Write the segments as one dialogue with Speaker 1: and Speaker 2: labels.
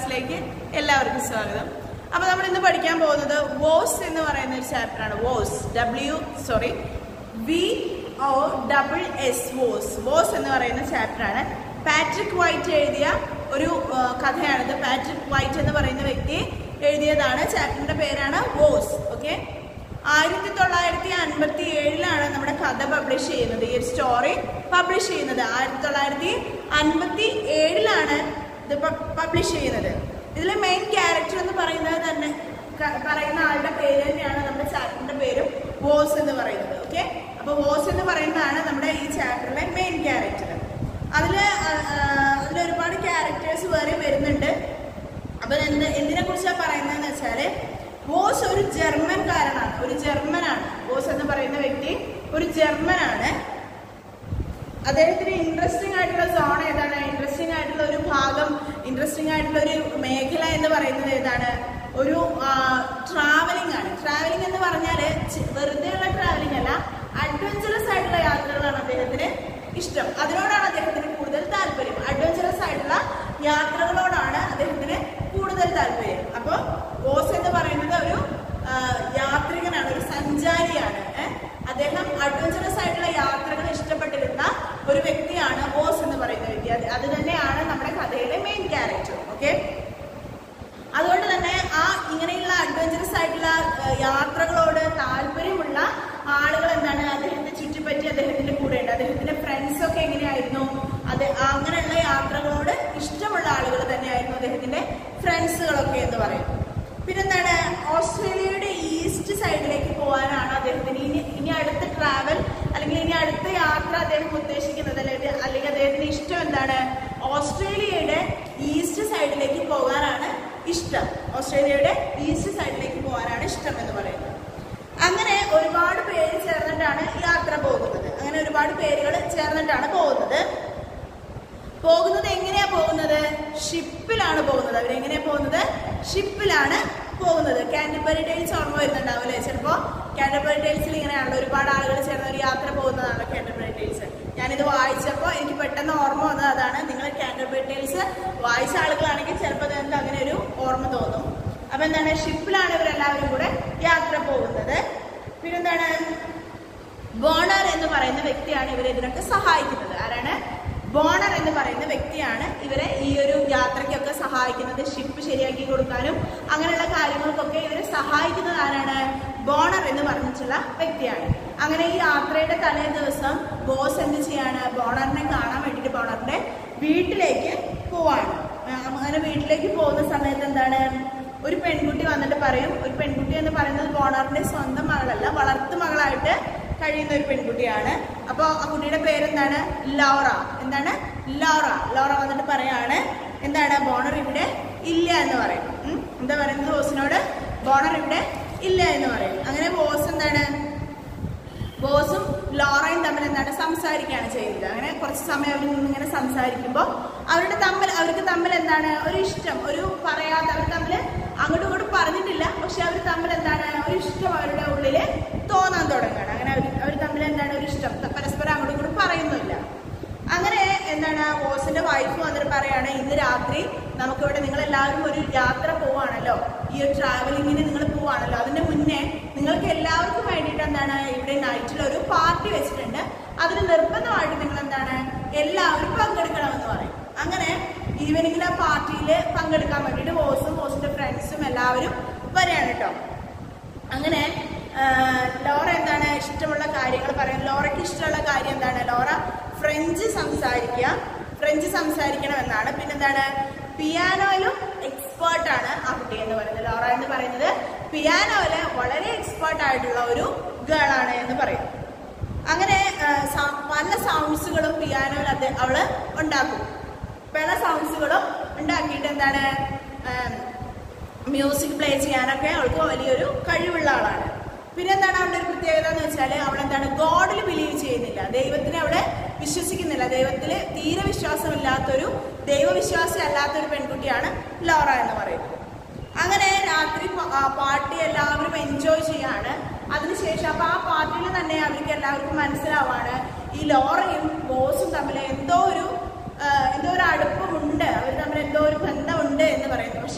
Speaker 1: ക്ലാസ്സിലേക്ക് എല്ലാവർക്കും സ്വാഗതം അപ്പൊ നമ്മൾ ഇന്ന് പഠിക്കാൻ പോകുന്നത് വോസ് എന്ന് പറയുന്ന ഒരു ചാപ്റ്റർ ആണ് Voss W sorry V O double S Voss Voss എന്ന് പറയുന്ന ചാപ്റ്റർ ആണ് പാട്രിക് വൈറ്റ് എഴുതിയ ഒരു ആ, കഥയാണിത് പാട്രിക് വൈറ്റ് എന്ന് പറയുന്ന വ്യക്തി എഴുതിയതാണ് ചാപ്റ്ററിന്റെ പേരാണ് വോസ് ഓക്കെ ആയിരത്തി തൊള്ളായിരത്തി അൻപത്തി ഏഴിലാണ് നമ്മുടെ കഥ പബ്ലിഷ് ചെയ്യുന്നത് ഈ ഒരു സ്റ്റോറി പബ്ലിഷ് ചെയ്യുന്നത് ആയിരത്തി തൊള്ളായിരത്തി അൻപത്തി ഏഴിലാണ് ഇത് പബ്ലിഷ് ചെയ്യുന്നത് ഇതിലെ മെയിൻ ക്യാരക്ടർ എന്ന് പറയുന്നത് തന്നെ ക- പറയുന്ന ആളുടെ പേര് തന്നെയാണ് നമ്മുടെ ചാപ്റ്ററിന്റെ പേരും വോസ് എന്ന് പറയുന്നത് ഓക്കെ അപ്പൊ വോസ് എന്ന് പറയുന്നതാണ് നമ്മുടെ ഈ ചാപ്റ്ററിലെ മെയിൻ ക്യാരക്ടർ അതില് ആ, ആ, അതിൽ ഒരുപാട് ക്യാരക്ടേഴ്സ് വേറെ വരുന്നുണ്ട് അപ്പൊ എന്ത് എന്തിനെ കുറിച്ചാണ് പറയുന്നതെന്ന് വെച്ചാല് ബോസ് ഒരു ജർമ്മൻകാരനാണ് ഒരു ജർമ്മനാണ് ബോസ് എന്ന് പറയുന്ന വ്യക്തി ഒരു ജർമ്മനാണ് അദ്ദേഹത്തിന് ഇൻട്രസ്റ്റിംഗ് ആയിട്ടുള്ള സോൺ ഏതാണ് ഇൻട്രസ്റ്റിംഗ് ആയിട്ടുള്ള ഒരു ഭാഗം ഇൻട്രസ്റ്റിംഗ് ആയിട്ടുള്ള ഒരു മേഖല എന്ന് പറയുന്നത് ഏതാണ് ഒരു ട്രാവലിംഗ് ആണ് ട്രാവലിംഗ് എന്ന് പറഞ്ഞാൽ വെറുതെ ഉള്ള ട്രാവലിംഗ് അല്ല അഡ്വഞ്ചറസ് ആയിട്ടുള്ള യാത്രകളാണ് അദ്ദേഹത്തിന് ഇഷ്ടം അതിനോടാണ് അദ്ദേഹത്തിന് കൂടുതൽ താല്പര്യം അഡ്വഞ്ചറസ് ആയിട്ടുള്ള യാത്രകളോടാണ് അദ്ദേഹത്തിന് കൂടുതൽ താല്പര്യം അപ്പോൾ ബോസ് എന്ന് പറയുന്നത് ഒരു ആ, യാത്രികനാണ് ഒരു സഞ്ചാരിയാണ് ഏ? അദ്ദേഹം അഡ്വഞ്ചറസ് ആയിട്ടുള്ള യാത്രകൾ ഇഷ്ടപ്പെട്ടിരുന്ന ഒരു വ്യക്തിയാണ് ബോസ് എന്ന് പറയുന്ന വ്യക്തി അത് അത് തന്നെയാണ് നമ്മുടെ കഥയിലെ മെയിൻ ക്യാരക്ടർ ഓക്കെ അതുകൊണ്ട് തന്നെ ആ ഇങ്ങനെയുള്ള അഡ്വഞ്ചറസ് ആയിട്ടുള്ള ആ, യാത്രകളോട് താല്പര്യമുള്ള ആളുകൾ എന്താണ് അദ്ദേഹത്തെ ചുറ്റിപ്പറ്റി അദ്ദേഹത്തിന്റെ കൂടെ ഉണ്ട് അദ്ദേഹത്തിന്റെ ഫ്രണ്ട്സ് ഒക്കെ എങ്ങനെയായിരുന്നു അത് അങ്ങനെയുള്ള യാത്രകളോട് ഇഷ്ടമുള്ള ആളുകൾ തന്നെയായിരുന്നു അദ്ദേഹത്തിന്റെ ഫ്രണ്ട്സുകളൊക്കെ എന്ന് പറയും പിന്നെന്താണ് ഓസ്ട്രേലിയയുടെ ഈസ്റ്റ് സൈഡിലേക്ക് പോകാനാണ് അദ്ദേഹത്തിന് ഇനി ഇനി അടുത്ത ട്രാവൽ അല്ലെങ്കിൽ ഇനി അടുത്ത യാത്ര അദ്ദേഹം ഉദ്ദേശിക്കുന്നത് അല്ലെങ്കിൽ അല്ലെങ്കിൽ അദ്ദേഹത്തിന് ഇഷ്ടം എന്താണ് ഓസ്ട്രേലിയയുടെ ഈസ്റ്റ് സൈഡിലേക്ക് പോകാനാണ് ഇഷ്ടം ഓസ്ട്രേലിയയുടെ ഈസ്റ്റ് സൈഡിലേക്ക് പോകാനാണ് ഇഷ്ടം എന്ന് പറയുന്നത് അങ്ങനെ ഒരുപാട് പേര് ചേർന്നിട്ടാണ് യാത്ര പോകുന്നത് അങ്ങനെ ഒരുപാട് പേരുകൾ ചേർന്നിട്ടാണ് പോകുന്നത് പോകുന്നത് എങ്ങനെയാ പോകുന്നത് ഷിപ്പിലാണ് പോകുന്നത് അവരെങ്ങനെയാ പോകുന്നത് ഷിപ്പിലാണ് പോകുന്നത് കാൻഡബറി ടൈൽസ് ഓർമ്മ വരുന്നുണ്ടാവും അല്ലേ ചിലപ്പോ കാൻഡബറി ടൈൽസിൽ ഇങ്ങനെയാണല്ലോ ഒരുപാട് ആളുകൾ ചേർന്ന് ഒരു യാത്ര പോകുന്നതാണ് കാൻഡബറി ടൈൽസ് ഞാനിത് വായിച്ചപ്പോൾ എനിക്ക് പെട്ടെന്ന് ഓർമ്മ വന്നത് അതാണ് നിങ്ങൾ കാൻഡബറി ടൈൽസ് വായിച്ച ആളുകളാണെങ്കിൽ ചിലപ്പോൾ നിങ്ങൾക്ക് അങ്ങനെ ഒരു ഓർമ്മ തോന്നും അപ്പൊ എന്താണ് ഷിപ്പിലാണ് ഇവരെല്ലാവരും കൂടെ യാത്ര പോകുന്നത് പിന്നെന്താണ് ബോണർ എന്ന് പറയുന്ന വ്യക്തിയാണ് ഇവരെ ഇതിനൊക്കെ സഹായിക്കുന്നത് ആരാണ് ബോണർ എന്ന് പറയുന്ന വ്യക്തിയാണ് ഇവരെ ഈ ഒരു യാത്രയ്ക്കൊക്കെ സഹായിക്കുന്നത് ഷിപ്പ് ശരിയാക്കി കൊടുക്കാനും അങ്ങനെയുള്ള കാര്യങ്ങൾക്കൊക്കെ ഇവരെ സഹായിക്കുന്നത് ആരാണ് ബോണർ എന്ന് പറഞ്ഞിട്ടുള്ള വ്യക്തിയാണ് അങ്ങനെ ഈ യാത്രയുടെ തലേ ദിവസം ബോസ് എന്ത് ചെയ്യാണ് ബോണറിനെ കാണാൻ വേണ്ടിയിട്ട് ബോണറിന്റെ വീട്ടിലേക്ക് പോവാണ് ആ, അങ്ങനെ വീട്ടിലേക്ക് പോകുന്ന സമയത്ത് എന്താണ് ഒരു പെൺകുട്ടി വന്നിട്ട് പറയും ഒരു പെൺകുട്ടി എന്ന് പറയുന്നത് ബോണറിന്റെ സ്വന്തം മകളല്ല വളർത്തു മകളായിട്ട് കഴിയുന്ന ഒരു പെൺകുട്ടിയാണ് അപ്പോൾ ആ കുട്ടിയുടെ പേരെന്താണ് ലോറ എന്താണ് ലോറ ലോറ വന്നിട്ട് പറയാണ് എന്താണ് ബോണർ ഇവിടെ ഇല്ല എന്ന് പറയും ഉം? എന്താ പറയുന്നത് ബോസിനോട് ബോണർ ഇവിടെ ഇല്ല എന്ന് പറയും അങ്ങനെ ബോസ് എന്താണ് ബോസും ലോറയും തമ്മിൽ എന്താണ് സംസാരിക്കുകയാണ് ചെയ്യുന്നത് അങ്ങനെ കുറച്ച് സമയം അവർ ഇങ്ങനെ സംസാരിക്കുമ്പോൾ അവരുടെ തമ്മിൽ അവർക്ക് തമ്മിൽ എന്താണ് ഒരു ഇഷ്ടം ഒരു പറയാതെ അവർ തമ്മിൽ അങ്ങോട്ടും ഇങ്ങോട്ടും പറഞ്ഞിട്ടില്ല പക്ഷെ അവർ തമ്മിൽ എന്താണ് ഒരു ഇഷ്ടം അവരുടെ ഉള്ളില് തോന്നാൻ തുടങ്ങുകയാണ് അങ്ങനെ അവർ അവർ തമ്മിൽ എന്താണ് ഒരു ഇഷ്ടം ത- പരസ്പരം അങ്ങോട്ടും ഇങ്ങോട്ടും പറയുന്നില്ല അങ്ങനെ എന്താണ് ബോസിന്റെ വൈഫ് വന്നിട്ട് പറയാണ് ഇന്ന് രാത്രി നമുക്കിവിടെ നിങ്ങൾ എല്ലാവരും ഒരു യാത്ര പോവാണല്ലോ ഈ ഒരു ട്രാവലിങ്ങിന് നിങ്ങൾ പോവാണല്ലോ അതിന്റെ മുന്നേ നിങ്ങൾക്ക് എല്ലാവർക്കും വേണ്ടിയിട്ട് എന്താണ് ഇവിടെ നൈറ്റിൽ ഒരു പാർട്ടി വെച്ചിട്ടുണ്ട് അതിന് നിർബന്ധമായിട്ട് നിങ്ങൾ എന്താണ് എല്ലാവരും പങ്കെടുക്കണമെന്ന് പറയും അങ്ങനെ ഈവനിങ്ങിൽ ആ പാർട്ടിയിൽ പങ്കെടുക്കാൻ വേണ്ടിയിട്ട് ബോസും ബോസിന്റെ ഫ്രണ്ട്സും എല്ലാവരും വരികയാണ് കേട്ടോ അങ്ങനെ ആ, ലോറ എന്താണ് ഇഷ്ടമുള്ള കാര്യങ്ങൾ പറയാൻ ലോറയ്ക്ക് ഇഷ്ടമുള്ള കാര്യം എന്താണ് ലോറ ഫ്രഞ്ച് സംസാരിക്കുക ഫ്രഞ്ച് സംസാരിക്കണം എന്നാണ് പിന്നെന്താണ് പിയാനോയിലും എക്സ്പേർട്ട് ആണ് ആ കുട്ടി എന്ന് പറയുന്നത് ലോറ എന്ന് പറയുന്നത് പിയാനോയില് വളരെ എക്സ്പേർട്ട് ആയിട്ടുള്ള ഒരു ഗേൾ ആണ് എന്ന് പറയും അങ്ങനെ ആ, സ- പല സൗണ്ട്സുകളും പിയാനോയിൽ അത് അവള് ഉണ്ടാക്കും പല സൗണ്ട്സുകളും ഉണ്ടാക്കിയിട്ട് എന്താണ് മ്യൂസിക് പ്ലേ ചെയ്യാനൊക്കെ അവൾക്ക് വലിയൊരു കഴിവുള്ള ആളാണ് പിന്നെ എന്താണ് അവളുടെ ഒരു പ്രത്യേകത എന്ന് വെച്ചാൽ അവൾ എന്താണ് ഗോഡിൽ ബിലീവ് ചെയ്യുന്നില്ല ദൈവത്തിനെ അവളെ വിശ്വസിക്കുന്നില്ല ദൈവത്തിൽ തീരെ വിശ്വാസമില്ലാത്തൊരു ദൈവവിശ്വാസി അല്ലാത്തൊരു പെൺകുട്ടിയാണ് ലോറ എന്ന് പറയുന്നത് അങ്ങനെ രാത്രി പ- ആ പാർട്ടി എല്ലാവരും എൻജോയ് ചെയ്യാണ് അതിനുശേഷം അപ്പൊ ആ പാർട്ടിയിൽ തന്നെ അവർക്ക് എല്ലാവർക്കും മനസ്സിലാവാണ് ഈ ലോറയും ബോസും തമ്മിൽ എന്തോ ഒരു ആ, എന്തോ ഒരു അടുപ്പമുണ്ട് അവർ തമ്മിൽ എന്തോ ഒരു ബന്ധമുണ്ട് എന്ന് പറയുന്നു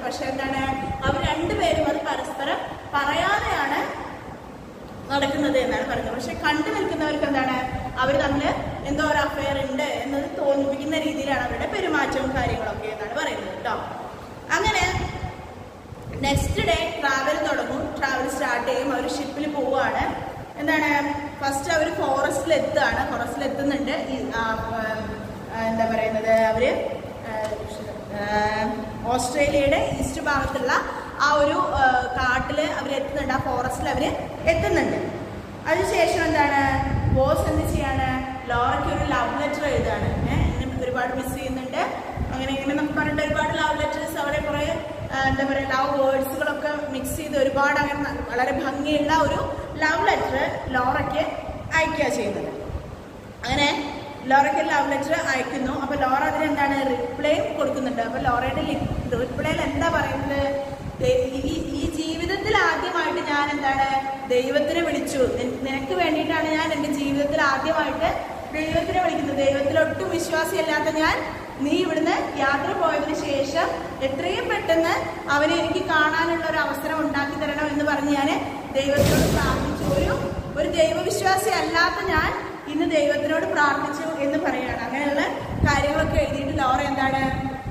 Speaker 1: പക്ഷെ എന്താണ് അവർ രണ്ടുപേരും അത് പരസ്പരം പറയാതെയാണ് നടക്കുന്നത് എന്നാണ് പറയുന്നത് പക്ഷെ കണ്ടു നിൽക്കുന്നവർക്ക് എന്താണ് അവർ തമ്മിൽ എന്തോ ഒരു അഫയർ ഉണ്ട് എന്നത് തോന്നിപ്പിക്കുന്ന രീതിയിലാണ് അവരുടെ പെരുമാറ്റവും കാര്യങ്ങളൊക്കെ എന്നാണ് പറയുന്നത് കേട്ടോ അങ്ങനെ നെക്സ്റ്റ് ഡേ ട്രാവൽ തുടങ്ങും ട്രാവൽ സ്റ്റാർട്ട് ചെയ്യും അവർ ഷിപ്പിൽ പോവുകയാണ് എന്താണ് ഫസ്റ്റ് അവർ ഫോറസ്റ്റിൽ എത്തുകയാണ് ഫോറസ്റ്റിൽ എത്തുന്നുണ്ട് ഈ, ആ, ആ, എന്താ പറയുന്നത് അവര് ആ, ആ, ഓസ്ട്രേലിയയുടെ ഈസ്റ്റ് ഭാഗത്തുള്ള ആ ഒരു ആ, കാട്ടില് അവർ എത്തുന്നുണ്ട് ആ ഫോറസ്റ്റിൽ അവർ എത്തുന്നുണ്ട് അതിനുശേഷം എന്താണ് ബോസ് എന്ത് ചെയ്യാണ് ലോറയ്ക്ക് ഒരു ലവ് ലെറ്റർ എഴുതാണ് ഏഹ് എന്നെ ഒരുപാട് മിസ് ചെയ്യുന്നുണ്ട് അങ്ങനെ ഇങ്ങനെ നമുക്ക് പറഞ്ഞിട്ട് ഒരുപാട് ലവ് ലെറ്റേഴ്സ് അവിടെ കുറെ ആ, എന്താ പറയുക ലവ് വേർഡ്സുകളൊക്കെ മിക്സ് ചെയ്ത് ഒരുപാട് അങ്ങനെ ന- വളരെ ഭംഗിയുള്ള ഒരു ലവ് ലെറ്റർ ലോറയ്ക്ക് അയക്കുക ചെയ്യുന്നത് അങ്ങനെ ലോറയ്ക്ക് ലവ് ലെറ്റർ അയക്കുന്നു അപ്പൊ ലോറ അതിന് എന്താണ് റിപ്ലൈ കൊടുക്കുന്നുണ്ട് അപ്പൊ ലോറയുടെ റിപ്ലൈയിൽ എന്താ പറയുന്നത് ദേ- ഈ ഈ ജീവിതത്തിൽ ആദ്യമായിട്ട് ഞാൻ എന്താണ് ദൈവത്തിനെ വിളിച്ചു നി- നിനക്ക് വേണ്ടിയിട്ടാണ് ഞാൻ എൻ്റെ ജീവിതത്തിൽ ആദ്യമായിട്ട് ദൈവത്തിനെ വിളിക്കുന്നത് ദൈവത്തിൽ ഒട്ടും വിശ്വാസിയല്ലാത്ത ഞാൻ നീ ഇവിടുന്ന് യാത്ര പോയതിനു ശേഷം എത്രയും പെട്ടെന്ന് അവനെ എനിക്ക് കാണാനുള്ള ഒരു അവസരം ഉണ്ടാക്കി തരണം എന്ന് പറഞ്ഞ് ഞാൻ ദൈവത്തിനോട് പ്രാർത്ഥിച്ചു ഒരു ഒരു ദൈവവിശ്വാസി അല്ലാത്ത ഞാൻ ഇന്ന് ദൈവത്തിനോട് പ്രാർത്ഥിച്ചു എന്ന് പറയാണ് അങ്ങനെയുള്ള കാര്യങ്ങളൊക്കെ എഴുതിയിട്ട് ലോറ എന്താണ്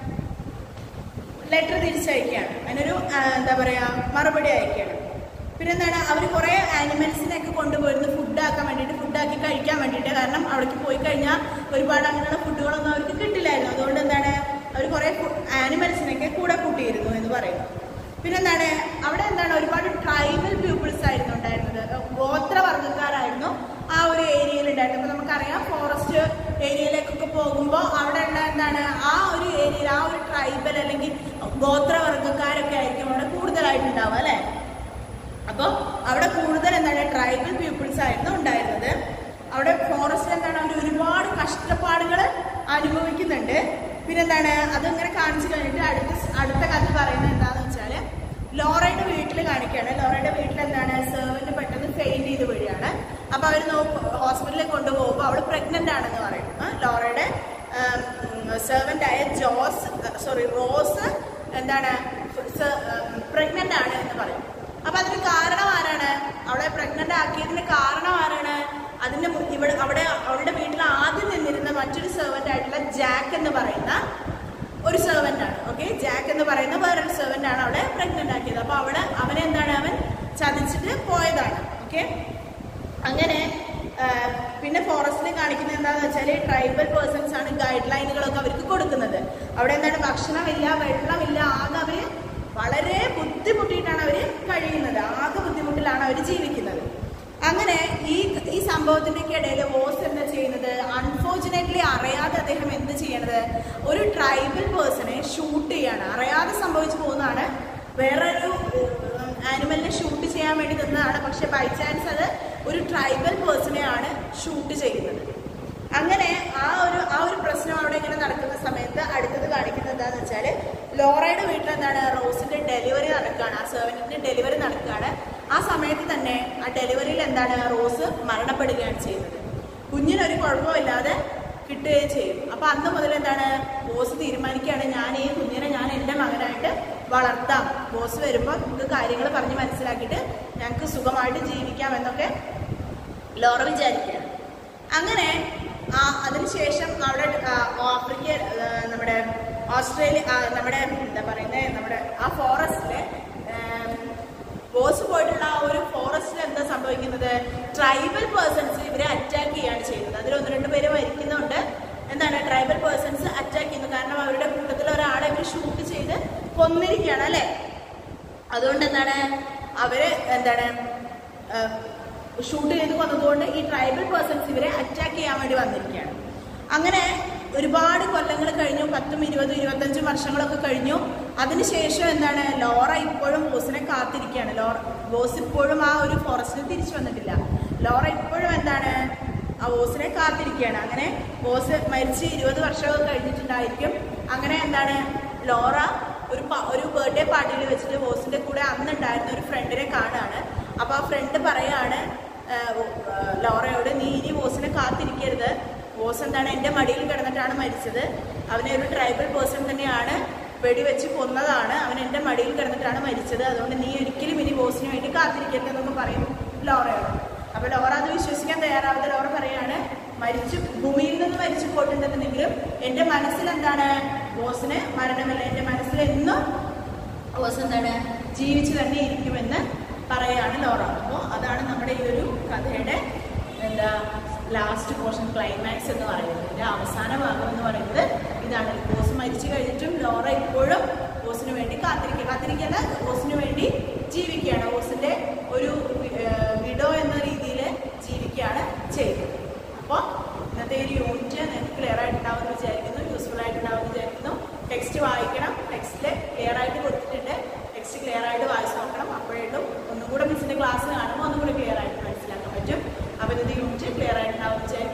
Speaker 1: ലെറ്റർ തിരിച്ചയക്കുകയാണ് അതിനൊരു ആ, എന്താ പറയാ മറുപടി അയക്കുകയാണ് പിന്നെ എന്താണ് അവർ കുറേ ആനിമൽസിനെയൊക്കെ കൊണ്ടുപോയിരുന്നു ഫുഡാക്കാൻ വേണ്ടിയിട്ട് ഫുഡാക്കി കഴിക്കാൻ വേണ്ടിയിട്ട് കാരണം അവിടേക്ക് പോയി കഴിഞ്ഞാൽ ഒരുപാട് അങ്ങനെയുള്ള ഫുഡുകളൊന്നും അവർക്ക് കിട്ടില്ലായിരുന്നു അതുകൊണ്ട് എന്താണ് അവർ കുറേ ആനിമൽസിനെയൊക്കെ കൂടെ കൂട്ടിയിരുന്നു എന്ന് പറയുന്നു പിന്നെ എന്താണ് അവിടെ എന്താണ് ഒരുപാട് ട്രൈബൽ പീപ്പിൾസ് ആയിരുന്നു ഉണ്ടായിരുന്നത് ഗോത്രവർഗ്ഗക്കാരായിരുന്നു ആ ഒരു ഏരിയയിൽ ഉണ്ടായിരുന്നത് അപ്പൊ നമുക്കറിയാം ഫോറസ്റ്റ് ഏരിയയിലേക്കൊക്കെ പോകുമ്പോൾ അവിടെ ഉള്ള എന്താണ് ആ ഒരു ഏരിയയിൽ ആ ഒരു ട്രൈബൽ അല്ലെങ്കിൽ ഗോത്രവർഗ്ഗക്കാരൊക്കെ ആയിരിക്കും അവിടെ കൂടുതലായിട്ടുണ്ടാവുക അല്ലേ അപ്പോൾ അവിടെ കൂടുതൽ എന്താണ് ട്രൈബൽ പീപ്പിൾസ് ആയിരുന്നു ഉണ്ടായിരുന്നത് അവിടെ ഫോറസ്റ്റിൽ എന്താണ് അവർ ഒരുപാട് കഷ്ടപ്പാടുകൾ അനുഭവിക്കുന്നുണ്ട് പിന്നെന്താണ് അതിങ്ങനെ കാണിച്ചു കഴിഞ്ഞിട്ട് അടുത്ത സ് അടുത്ത കഥ പറയുന്നത് എന്താണെന്ന് വെച്ചാൽ ലോറയുടെ വീട്ടിൽ കാണിക്കുകയാണ് ലോറയുടെ വീട്ടിൽ എന്താണ് സെർവന്റ് പെട്ടെന്ന് ഫെയിൽ ചെയ്ത് വീഴുകയാണ് അപ്പൊ അവർ ഹോസ്പിറ്റലിൽ കൊണ്ടുപോകുമ്പോൾ അവൾ പ്രഗ്നന്റ് ആണെന്ന് പറയും ആ, ലോറയുടെ സെർവന്റ് ആയ ജോസ് സോറി റോസ് എന്താണ് പ്രഗ്നന്റ് ആണ് എന്ന് പറയും അപ്പൊ അതിന് കാരണം ആരാണ് അവളെ പ്രഗ്നന്റ് ആക്കിയതിന് കാരണം ആരാണ് അതിന്റെ മു- ഇവിടെ അവിടെ അവളുടെ വീട്ടിൽ ആദ്യം നിന്നിരുന്ന മറ്റൊരു സെർവന്റ് ആയിട്ടുള്ള ജാക്ക് എന്ന് പറയുന്ന ഒരു സെർവന്റ് ആണ് ഓക്കെ ജാക്ക് എന്ന് പറയുന്ന വേറൊരു സെർവന്റ് ആണ് അവളെ പ്രഗ്നന്റ് ആക്കിയത് അപ്പൊ അവിടെ അവനെ എന്താണ് അവൻ ചതിച്ചിട്ട് പോയതാണ് ഓക്കെ അങ്ങനെ ആ, പിന്നെ ഫോറസ്റ്റിൽ കാണിക്കുന്നത് എന്താണെന്ന് വെച്ചാൽ ട്രൈബൽ പേഴ്സൺസ് ആണ് ഗൈഡ് ലൈനുകളൊക്കെ അവർക്ക് കൊടുക്കുന്നത് അവിടെ എന്താണ് ഭക്ഷണമില്ല വെള്ളമില്ല ആകെ അവര് വളരെ ബുദ്ധിമുട്ടിയിട്ടാണ് അവർ കഴിയുന്നത് ആകെ ബുദ്ധിമുട്ടിലാണ് അവർ ജീവിക്കുന്നത് അങ്ങനെ ഈ ഈ സംഭവത്തിൻ്റെയൊക്കെ ഇടയിൽ വോസ് എന്താ ചെയ്യുന്നത് അൺഫോർച്ചുനേറ്റ്ലി അറിയാതെ അദ്ദേഹം എന്ത് ചെയ്യണത് ഒരു ട്രൈബൽ പേഴ്സണെ ഷൂട്ട് ചെയ്യാണ് അറിയാതെ സംഭവിച്ചു പോകുന്നതാണ് വേറൊരു ആനിമലിനെ ഷൂട്ട് ചെയ്യാൻ വേണ്ടി നിന്നതാണ് പക്ഷെ ബൈ ചാൻസ് അത് ഒരു ട്രൈബൽ പേഴ്സണെയാണ് ഷൂട്ട് ചെയ്യുന്നത് അങ്ങനെ ആ ഒരു ആ ഒരു പ്രശ്നം അവിടെ ഇങ്ങനെ നടക്കുന്ന സമയത്ത് അടുത്തത് കാണിക്കുന്നത് എന്താണെന്ന് വെച്ചാൽ ലോറയുടെ വീട്ടിൽ എന്താണ് റോസിന്റെ ഡെലിവറി നടക്കുകയാണ് ആ സെർവൻറ്റിന്റെ ഡെലിവറി നടക്കുകയാണ് ആ സമയത്ത് തന്നെ ആ ഡെലിവറിയിൽ എന്താണ് റോസ് മരണപ്പെടുകയാണ് ചെയ്യുന്നത് കുഞ്ഞിനൊരു കുഴപ്പമില്ലാതെ കിട്ടുകയും ചെയ്യും അപ്പൊ അന്ന് മുതൽ എന്താണ് ബോസ് തീരുമാനിക്കുകയാണ് ഞാൻ ഈ കുഞ്ഞിനെ ഞാൻ എൻ്റെ മകനായിട്ട് വളർത്താം ബോസ് വരുമ്പോൾ നമുക്ക് കാര്യങ്ങൾ പറഞ്ഞ് മനസ്സിലാക്കിയിട്ട് ഞങ്ങൾക്ക് സുഖമായിട്ട് ജീവിക്കാം എന്നൊക്കെ ലോറ വിചാരിക്കുകയാണ് അങ്ങനെ ആ അതിനുശേഷം അവിടെ ആ, ആഫ്രിക്ക ആ, നമ്മുടെ ഓസ്ട്രേലിയ ആ, നമ്മുടെ എന്താ പറയുന്നത് നമ്മുടെ ആ ഫോറസ്റ്റിലെ ബോസ് പോയിട്ടുള്ള ആ ഒരു ഫോറസ്റ്റിൽ എന്താ സംഭവിക്കുന്നത് ട്രൈബൽ പേഴ്സൺസ് ഇവരെ അറ്റാക്ക് ചെയ്യാണ് ചെയ്യുന്നത് അതിൽ ഒന്ന് രണ്ട് പേര് മരിക്കുന്നുണ്ട് എന്താണ് ട്രൈബൽ പേഴ്സൺസ് അറ്റാക്ക് ചെയ്യുന്നു കാരണം അവരുടെ കൂട്ടത്തിൽ ഒരാളെ ഇവർ ഷൂട്ട് ചെയ്ത് കൊന്നിരിക്കുകയാണ് അല്ലേ അതുകൊണ്ട് എന്താണ് അവര് എന്താണ് ഷൂട്ട് ചെയ്ത് കൊന്നതുകൊണ്ട് ഈ ട്രൈബൽ പേഴ്സൺസ് ഇവരെ അറ്റാക്ക് ചെയ്യാൻ വേണ്ടി വന്നിരിക്കുകയാണ് അങ്ങനെ ഒരുപാട് കൊല്ലങ്ങൾ കഴിഞ്ഞു പത്തും ഇരുപതും ഇരുപത്തഞ്ചും വർഷങ്ങളൊക്കെ കഴിഞ്ഞു അതിനുശേഷം എന്താണ് ലോറ ഇപ്പോഴും ബോസിനെ കാത്തിരിക്കുകയാണ് ലോറ ബോസ് ഇപ്പോഴും ആ ഒരു ഫോറസ്റ്റിൽ തിരിച്ചു വന്നിട്ടില്ല ലോറ ഇപ്പോഴും എന്താണ് ആ ബോസിനെ കാത്തിരിക്കുകയാണ് അങ്ങനെ ബോസ് മരിച്ച് ഇരുപത് വർഷമൊക്കെ കഴിഞ്ഞിട്ടുണ്ടായിരിക്കും അങ്ങനെ എന്താണ് ലോറ ഒരു പ- ഒരു ബർത്ത്ഡേ പാർട്ടിയിൽ വെച്ചിട്ട് ബോസിന്റെ കൂടെ അന്നുണ്ടായിരുന്ന ഒരു ഫ്രണ്ടിനെ കാണുകയാണ് അപ്പൊ ആ ഫ്രണ്ട് പറയാണ് ആ, ആ, ലോറയോട് നീ ഇനി ബോസിനെ കാത്തിരിക്കരുത് ബോസ് എന്താണ് എൻ്റെ മടിയിൽ കിടന്നിട്ടാണ് മരിച്ചത് അവനെ ഒരു ട്രൈബൽ പേഴ്സൺ തന്നെയാണ് വെടിവെച്ച് കൊന്നതാണ് അവൻ എൻ്റെ മടിയിൽ കിടന്നിട്ടാണ് മരിച്ചത് അതുകൊണ്ട് നീ ഒരിക്കലും ഇനി ബോസിന് വേണ്ടി കാത്തിരിക്കരുതെന്നൊക്കെ പറയും ലോറയോട് അപ്പൊ ലോറ അത് വിശ്വസിക്കാൻ തയ്യാറാവാതെ ലോറ പറയാണ് മരിച്ചു ഭൂമിയിൽ നിന്ന് മരിച്ചു പോയിട്ടുണ്ടെന്നുണ്ടെങ്കിലും എൻ്റെ മനസ്സിൽ എന്താണ് ബോസിന് മരണമില്ല എൻ്റെ മനസ്സിൽ എന്നും ബോസ് എന്താണ് ജീവിച്ചു തന്നെ ഇരിക്കുമെന്ന് പറയാണ് ലോറ അപ്പോൾ അതാണ് നമ്മുടെ ഈ ഒരു കഥയുടെ എന്താ ലാസ്റ്റ് പോർഷൻ ക്ലൈമാക്സ് എന്ന് പറയുന്നത് ഇതിന്റെ അവസാന ഭാഗം എന്ന് പറയുന്നത് ഇതാണ് ബോസ് മരിച്ചു കഴിഞ്ഞിട്ടും ലോറ ഇപ്പോഴും ബോസിന് വേണ്ടി കാത്തിരിക്കുക കാത്തിരിക്കല്ല ബോസിന് വേണ്ടി ജീവിക്കുകയാണ് ബോസിന്റെ ഒരു വിഡോ എന്ന രീതിയിൽ ജീവിക്കുകയാണ് ചെയ്യുന്നത് അപ്പോൾ ഇന്നത്തെ ഒരു യൂണിറ്റ് നിങ്ങൾക്ക് ക്ലിയർ ആയിട്ടുണ്ടാവുമെന്ന് വിചാരിക്കുന്നു യൂസ്ഫുൾ ആയിട്ടുണ്ടാവുമെന്ന് വിചാരിക്കുന്നു ടെക്സ്റ്റ് വായിക്കണം ടെക്സ്റ്റിൽ ക്ലിയർ ആയിട്ട് കൊടുത്തിട്ടുണ്ട് ടെക്സ്റ്റ് ക്ലിയർ ആയിട്ട് വായിച്ച് നോക്കണം അപ്പോഴേക്കും ഒന്നും കൂടെ മിസ്സിന്റെ ക്ലാസ് കാണുമ്പോൾ ഒന്നും കൂടെ ക്ലിയർ ആയിട്ട് മനസ്സിലാക്കാൻ പറ്റും അപ്പോൾ ഇന്നത്തെ യൂണിറ്റ് ക്ലിയർ ആയിട്ടുണ്ടാവും വിചാരിക്കുന്നു